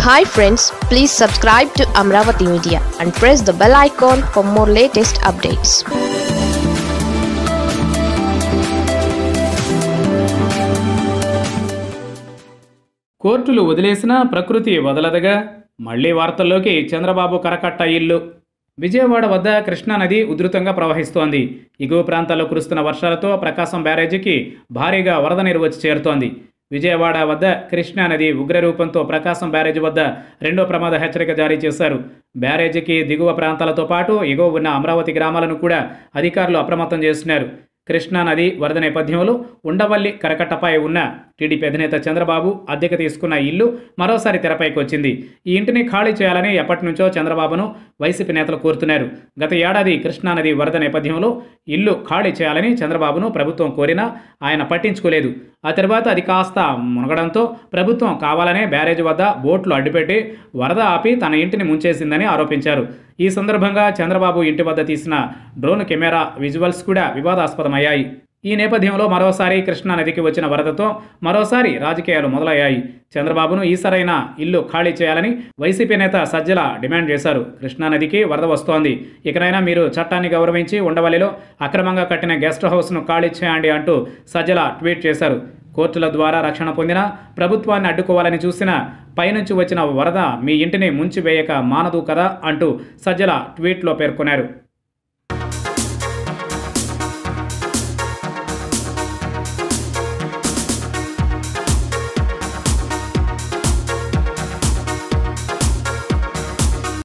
hi friends please subscribe to Amaravati media and press the bell icon for more latest updates కోర్టులు వదిలేసినా ప్రకృతి వదలదగా మళ్లీ వార్తల్లోకి చంద్రబాబు కరకట్ట ఇల్లు విజయవాడ వద్ద కృష్ణానది ఉధృతంగా ప్రవహిస్తోంది ఎగువ ప్రాంతాల్లో కురుస్తున్న వర్షాలతో ప్రకాశం బ్యారేజీకి భారీగా వరద నీరు వచ్చి చేరుతోంది విజయవాడ వద్ద కృష్ణానది ఉగ్రరూపంతో ప్రకాశం బ్యారేజీ వద్ద రెండో ప్రమాద హెచ్చరిక జారీ చేశారు బ్యారేజీకి దిగువ ప్రాంతాలతో పాటు ఎగువ ఉన్న అమరావతి గ్రామాలను కూడా అధికారులు అప్రమత్తం చేస్తున్నారు కృష్ణానది వరద నేపథ్యంలో ఉండవల్లి కరకట్టపై ఉన్న టీడీపీ అధినేత చంద్రబాబు అద్దెకు తీసుకున్న ఇల్లు మరోసారి తెరపైకి వచ్చింది ఈ ఇంటిని ఖాళీ చేయాలని ఎప్పటి నుంచో చంద్రబాబును వైసీపీ నేతలు కోరుతున్నారు గత ఏడాది కృష్ణానది వరద నేపథ్యంలో ఇల్లు ఖాళీ చేయాలని చంద్రబాబును ప్రభుత్వం కోరినా ఆయన పట్టించుకోలేదు ఆ తర్వాత అది కాస్త మునగడంతో ప్రభుత్వం కావాలనే బ్యారేజ్ వద్ద బోట్లు అడ్డుపెట్టి వరద ఆపి తన ఇంటిని ముంచేసిందని ఆరోపించారు ఈ సందర్భంగా చంద్రబాబు ఇంటి వద్ద తీసిన డ్రోన్ కెమెరా విజువల్స్ కూడా వివాదాస్పదమయ్యాయి ఈ నేపథ్యంలో మరోసారి కృష్ణానదికి వచ్చిన వరదతో మరోసారి రాజకీయాలు మొదలయ్యాయి చంద్రబాబును ఈసరైన ఇల్లు ఖాళీ చేయాలని వైసీపీ నేత సజ్జల డిమాండ్ చేశారు కృష్ణానదికి వరద వస్తోంది ఇకనైనా మీరు చట్టాన్ని గౌరవించి ఉండవల్లిలో అక్రమంగా కట్టిన గెస్ట్ హౌస్ను ఖాళీ చేయండి అంటూ సజ్జల ట్వీట్ చేశారు కోర్టుల ద్వారా రక్షణ పొందిన ప్రభుత్వాన్ని అడ్డుకోవాలని చూసిన పైనుంచి వచ్చిన వరద మీ ఇంటిని ముంచివేయక మానదు కదా అంటూ సజ్జల ట్వీట్లో పేర్కొన్నారు